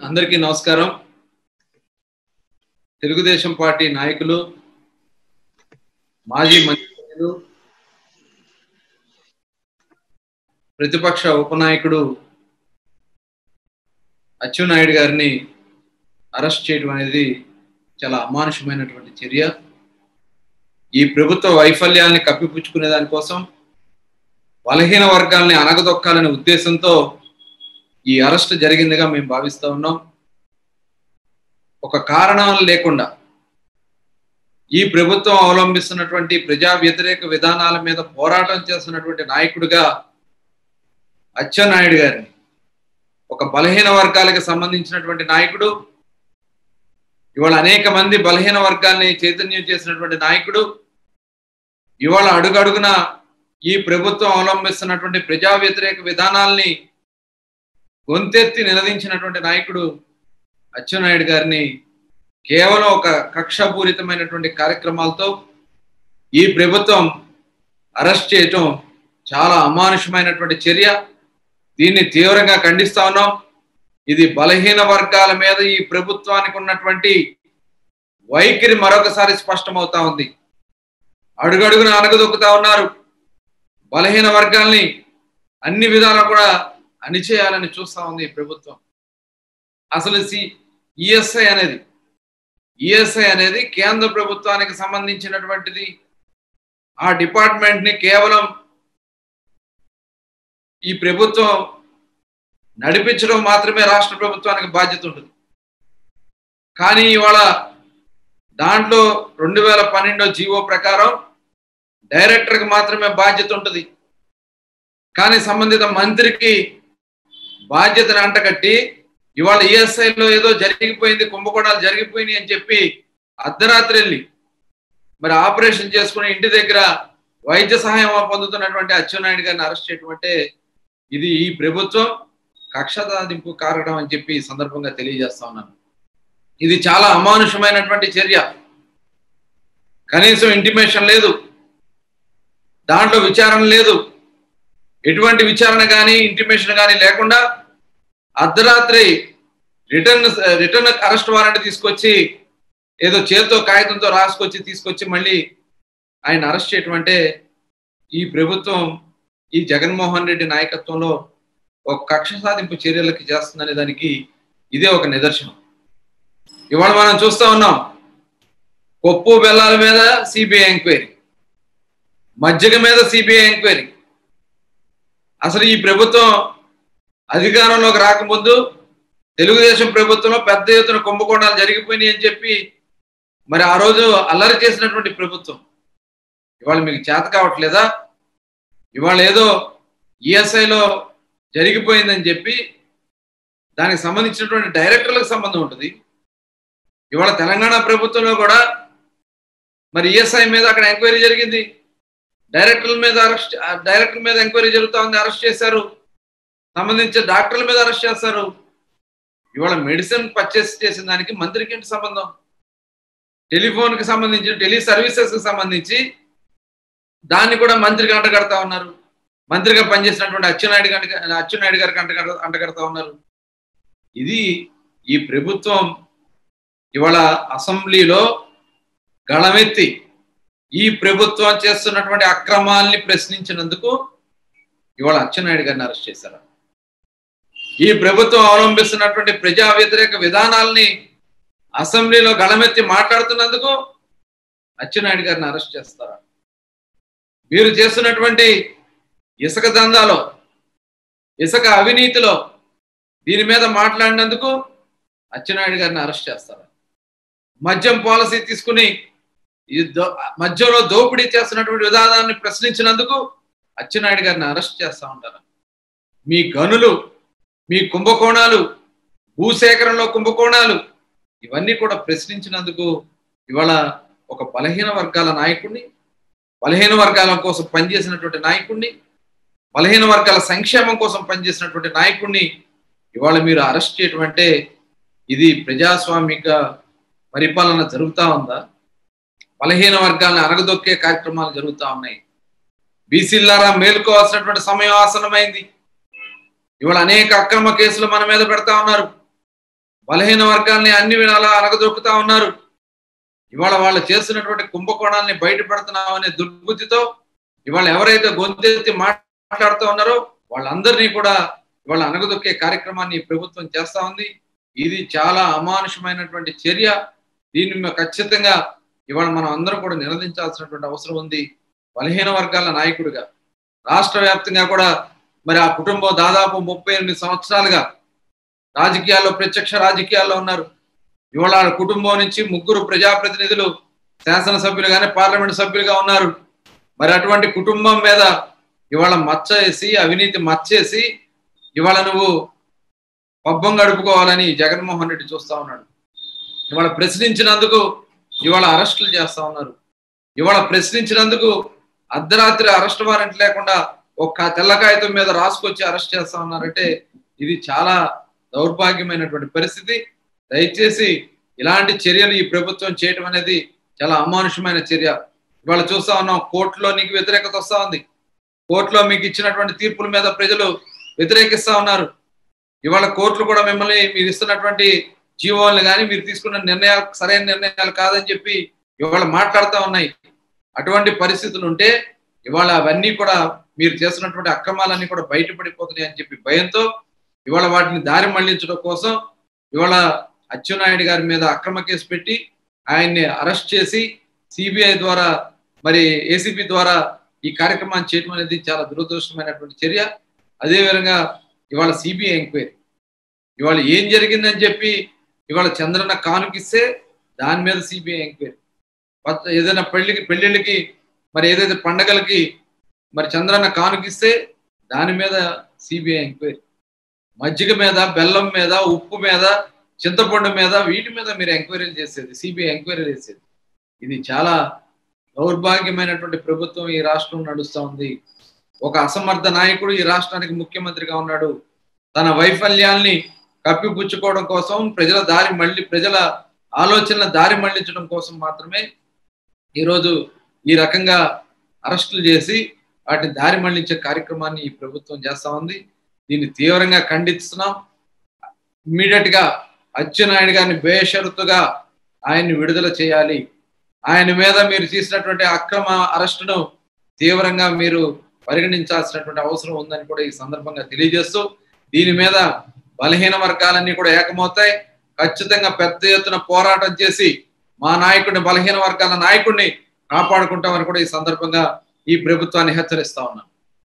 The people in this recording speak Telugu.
అందరికీ నమస్కారం తెలుగుదేశం పార్టీ నాయకులు మాజీ మంత్రులు ప్రతిపక్ష ఉపనాయకుడు అచ్చెన్నాయుడు గారిని అరెస్ట్ చేయడం అనేది చాలా అమానుషమైనటువంటి చర్య ఈ ప్రభుత్వ వైఫల్యాన్ని కప్పిపుచ్చుకునే దానికోసం బలహీన వర్గాల్ని అనగదొక్కాలనే ఉద్దేశంతో ఈ అరెస్ట్ జరిగిందిగా మేము భావిస్తూ ఉన్నాం ఒక కారణం లేకుండా ఈ ప్రభుత్వం అవలంబిస్తున్నటువంటి ప్రజా వ్యతిరేక విధానాల మీద పోరాటం చేస్తున్నటువంటి నాయకుడిగా అచ్చెన్నాయుడు గారిని ఒక బలహీన వర్గాలకు సంబంధించినటువంటి నాయకుడు ఇవాళ అనేక మంది బలహీన వర్గాల్ని చైతన్యం చేసినటువంటి నాయకుడు ఇవాళ అడుగడుగున ఈ ప్రభుత్వం అవలంబిస్తున్నటువంటి ప్రజా వ్యతిరేక విధానాల్ని గొంతెత్తి నిలదించినటువంటి నాయకుడు అచ్చెన్నాయుడు గారిని కేవలం ఒక కక్షపూరితమైనటువంటి కార్యక్రమాలతో ఈ ప్రభుత్వం అరెస్ట్ చేయటం చాలా అమానుషమైనటువంటి చర్య దీన్ని తీవ్రంగా ఖండిస్తా ఉన్నాం ఇది బలహీన వర్గాల మీద ఈ ప్రభుత్వానికి ఉన్నటువంటి వైఖరి మరొకసారి స్పష్టమవుతా ఉంది అడుగడుగున అనగదొక్కుతా ఉన్నారు బలహీన వర్గాల్ని అన్ని విధాలా కూడా అణిచేయాలని చూస్తా ఉంది ఈ ప్రభుత్వం అసలు సి ఈఎస్ఐ అనేది ఈఎస్ఐ అనేది కేంద్ర ప్రభుత్వానికి సంబంధించినటువంటిది ఆ డిపార్ట్మెంట్ ని కేవలం ఈ ప్రభుత్వం నడిపించడం మాత్రమే రాష్ట్ర ప్రభుత్వానికి బాధ్యత ఉంటుంది కానీ ఇవాళ దాంట్లో రెండు వేల పన్నెండో జీవో ప్రకారం డైరెక్టర్కి మాత్రమే బాధ్యత ఉంటుంది కానీ సంబంధిత మంత్రికి బాధ్యతను అంటగట్టి ఇవాళ ఈఎస్ఐలో ఏదో జరిగిపోయింది కుంభకోణాలు జరిగిపోయినాయి అని చెప్పి అర్ధరాత్రి వెళ్ళి మరి ఆపరేషన్ చేసుకుని ఇంటి దగ్గర వైద్య సహాయం పొందుతున్నటువంటి అచ్చెన్నాయుడు గారిని అరెస్ట్ చేయటం అంటే ఇది ఈ ప్రభుత్వం కక్ష సాధింపు కారణం అని చెప్పి ఈ సందర్భంగా తెలియజేస్తా ఉన్నాను ఇది చాలా అమానుషమైనటువంటి చర్య కనీసం ఇంటిమేషన్ లేదు దాంట్లో విచారణ లేదు ఎటువంటి విచారణ కానీ ఇంటిమేషన్ కానీ లేకుండా అర్ధరాత్రి రిటర్న్ రిటర్న్ అరెస్ట్ వారెంట్ తీసుకొచ్చి ఏదో చేతితో కాగితంతో రాసుకొచ్చి తీసుకొచ్చి మళ్ళీ ఆయన అరెస్ట్ చేయటం అంటే ఈ ప్రభుత్వం ఈ జగన్మోహన్ రెడ్డి నాయకత్వంలో ఒక కక్ష సాధింపు చర్యలకి చేస్తుందనే దానికి ఇదే ఒక నిదర్శనం ఇవాళ మనం చూస్తా ఉన్నాం కొప్పు బెల్లాల మీద సిబిఐ ఎంక్వైరీ మజ్జిగ మీద సిబిఐ ఎంక్వైరీ అసలు ఈ ప్రభుత్వం అధికారంలోకి రాకముందు తెలుగుదేశం ప్రభుత్వంలో పెద్ద ఎత్తున కుంభకోణాలు జరిగిపోయినాయి అని చెప్పి మరి ఆ రోజు అల్లరి చేసినటువంటి ప్రభుత్వం ఇవాళ మీకు చేత కావట్లేదా ఇవాళ ఏదో ఈఎస్ఐలో జరిగిపోయిందని చెప్పి దానికి సంబంధించినటువంటి డైరెక్టర్లకు సంబంధం ఉంటుంది ఇవాళ తెలంగాణ ప్రభుత్వంలో కూడా మరి ఈఎస్ఐ మీద అక్కడ ఎంక్వైరీ జరిగింది డైరెక్టర్ల మీద అరెస్ట్ డైరెక్టర్ మీద ఎంక్వైరీ జరుగుతూ ఉంది అరెస్ట్ చేశారు సంబంధించిన డాక్టర్ల మీద అరెస్ట్ చేస్తారు ఇవాళ మెడిసిన్ పర్చేస్ చేసిన దానికి మంత్రికి ఏంటి సంబంధం టెలిఫోన్కి సంబంధించిన టెలి సర్వీసెస్కి సంబంధించి దాన్ని కూడా మంత్రికి అంటగడతా ఉన్నారు మంత్రిగా పనిచేసినటువంటి అచ్చెన్నాయుడు గారికి అచ్చెన్నాయుడు గారికి అంటగడ అంటగడతా ఉన్నారు ఇది ఈ ప్రభుత్వం ఇవాళ అసెంబ్లీలో గళమెత్తి ఈ ప్రభుత్వం చేస్తున్నటువంటి అక్రమాల్ని ప్రశ్నించినందుకు ఇవాళ అచ్చెన్నాయుడు గారిని అరెస్ట్ చేశారు ఈ ప్రభుత్వం అవలంబిస్తున్నటువంటి ప్రజా వ్యతిరేక విధానాల్ని అసెంబ్లీలో గళమెత్తి మాట్లాడుతున్నందుకు అచ్చెన్నాయుడు గారిని అరెస్ట్ చేస్తారా మీరు చేస్తున్నటువంటి ఇసుక దందాలో ఇసుక అవినీతిలో దీని మీద మాట్లాడినందుకు అచ్చెన్నాయుడు గారిని అరెస్ట్ చేస్తారా మద్యం పాలసీ తీసుకుని ఈ మధ్యలో దోపిడీ చేస్తున్నటువంటి విధానాన్ని ప్రశ్నించినందుకు అచ్చెన్నాయుడు గారిని అరెస్ట్ చేస్తా ఉంటారు మీ గనులు మీ కుంభకోణాలు భూసేకరణలో కుంభకోణాలు ఇవన్నీ కూడా ప్రశ్నించినందుకు ఇవాళ ఒక బలహీన వర్గాల నాయకుడిని బలహీన వర్గాల కోసం పనిచేసినటువంటి నాయకుడిని బలహీన వర్గాల సంక్షేమం కోసం పనిచేసినటువంటి నాయకుడిని ఇవాళ మీరు అరెస్ట్ చేయటం అంటే ఇది ప్రజాస్వామిక పరిపాలన జరుగుతూ ఉందా బలహీన వర్గాలను అరగదొక్కే కార్యక్రమాలు జరుగుతూ ఉన్నాయి బీసీలారా మేలుకోవాల్సినటువంటి సమయం ఆసనమైంది ఇవాళ అనేక అక్రమ కేసులు మన మీద పెడతా ఉన్నారు బలహీన వర్గాల్ని అన్ని విధాలా అనగదొక్కుతా ఉన్నారు ఇవాళ వాళ్ళు చేస్తున్నటువంటి కుంభకోణాలని బయటపెడుతున్నాం అనే దుర్బుద్ధితో ఇవాళ ఎవరైతే గొంతెత్తి మాట్లాడుతూ ఉన్నారో వాళ్ళందరినీ కూడా ఇవాళ అనగదొక్కే కార్యక్రమాన్ని ఈ ప్రభుత్వం చేస్తా ఉంది ఇది చాలా అమానుషమైనటువంటి చర్య దీన్ని మేము ఖచ్చితంగా ఇవాళ మనం అందరం కూడా నిలదించాల్సినటువంటి అవసరం ఉంది బలహీన వర్గాల నాయకుడిగా రాష్ట్ర వ్యాప్తంగా కూడా మరి ఆ కుటుంబం దాదాపు ముప్పై ఎనిమిది సంవత్సరాలుగా రాజకీయాల్లో ప్రత్యక్ష రాజకీయాల్లో ఉన్నారు ఇవాళ ఆ కుటుంబం నుంచి ముగ్గురు ప్రజాప్రతినిధులు శాసనసభ్యులు కానీ పార్లమెంట్ సభ్యులుగా ఉన్నారు మరి అటువంటి కుటుంబం మీద ఇవాళ మచ్చ వేసి అవినీతి మచ్చేసి ఇవాళ నువ్వు పబ్బం గడుపుకోవాలని జగన్మోహన్ రెడ్డి చూస్తా ఉన్నాడు ఇవాళ ప్రశ్నించినందుకు ఇవాళ అరెస్టులు చేస్తా ఉన్నారు ఇవాళ ప్రశ్నించినందుకు అర్ధరాత్రి అరెస్ట్ వారెంట్ లేకుండా ఒక తెల్ల కాగితం మీద రాసుకొచ్చి అరెస్ట్ చేస్తా ఉన్నారంటే ఇది చాలా దౌర్భాగ్యమైనటువంటి పరిస్థితి దయచేసి ఇలాంటి చర్యలు ఈ ప్రభుత్వం చేయడం అనేది చాలా అమానుషమైన చర్య ఇవాళ చూస్తా ఉన్నాం కోర్టులో నీకు వ్యతిరేకత వస్తా ఉంది కోర్టులో మీకు ఇచ్చినటువంటి తీర్పుల మీద ప్రజలు వ్యతిరేకిస్తా ఉన్నారు ఇవాళ కోర్టులు కూడా మిమ్మల్ని మీరు ఇస్తున్నటువంటి జీవోల్ని కానీ మీరు తీసుకున్న నిర్ణయాలు సరైన నిర్ణయాలు కాదని చెప్పి ఇవాళ మాట్లాడుతూ ఉన్నాయి అటువంటి పరిస్థితులు ఉంటే ఇవాళ అవన్నీ కూడా మీరు చేస్తున్నటువంటి అక్రమాలన్నీ కూడా బయటపడిపోతున్నాయి అని చెప్పి భయంతో ఇవాళ వాటిని దారి మళ్లించడం కోసం ఇవాళ అచ్చెన్నాయుడు గారి మీద అక్రమ కేసు పెట్టి ఆయన్ని అరెస్ట్ చేసి సిబిఐ ద్వారా మరి ఏసీబీ ద్వారా ఈ కార్యక్రమాన్ని చేయడం అనేది చాలా దురదృష్టమైనటువంటి చర్య అదేవిధంగా ఇవాళ సిబిఐ ఎంక్వైరీ ఇవాళ ఏం జరిగిందని చెప్పి ఇవాళ చంద్రన్న కానుకిస్తే దాని మీద సిబిఐ ఎంక్వైరీ ఏదైనా పెళ్లికి పెళ్లిళ్ళకి మరి ఏదైతే పండగలకి మరి చంద్రన్న కానుకిస్తే దాని మీద సిబిఐ ఎంక్వైరీ మజ్జిగ మీద బెల్లం మీద ఉప్పు మీద చింతపండు మీద వీటి మీద మీరు ఎంక్వైరీలు చేసేది సిబిఐ ఎంక్వైరీ చేసేది ఇది చాలా దౌర్భాగ్యమైనటువంటి ప్రభుత్వం ఈ రాష్ట్రం నడుస్తూ ఉంది ఒక అసమర్థ నాయకుడు ఈ రాష్ట్రానికి ముఖ్యమంత్రిగా ఉన్నాడు తన వైఫల్యాల్ని కప్పిపుచ్చుకోవడం కోసం ప్రజల దారి మళ్ళీ ప్రజల ఆలోచనల దారి మళ్లించడం కోసం మాత్రమే ఈరోజు ఈ రకంగా అరెస్టులు చేసి వాటిని దారి మళ్లించే కార్యక్రమాన్ని ఈ ప్రభుత్వం చేస్తా ఉంది దీన్ని తీవ్రంగా ఖండిస్తున్నాం ఇమ్మీడియట్ గా అచ్చెన్నాయుడు గారిని బేషరతుగా ఆయన్ని విడుదల చేయాలి ఆయన మీద మీరు చేసినటువంటి అక్రమ అరెస్టును తీవ్రంగా మీరు పరిగణించాల్సినటువంటి అవసరం ఉందని కూడా ఈ సందర్భంగా తెలియజేస్తూ దీని మీద బలహీన వర్గాలన్నీ కూడా ఏకమవుతాయి ఖచ్చితంగా పెద్ద ఎత్తున పోరాటం చేసి మా నాయకుడిని బలహీన వర్గాల నాయకుడిని కాపాడుకుంటామని కూడా ఈ సందర్భంగా ఈ ప్రభుత్వాన్ని హెచ్చరిస్తా ఉన్నాం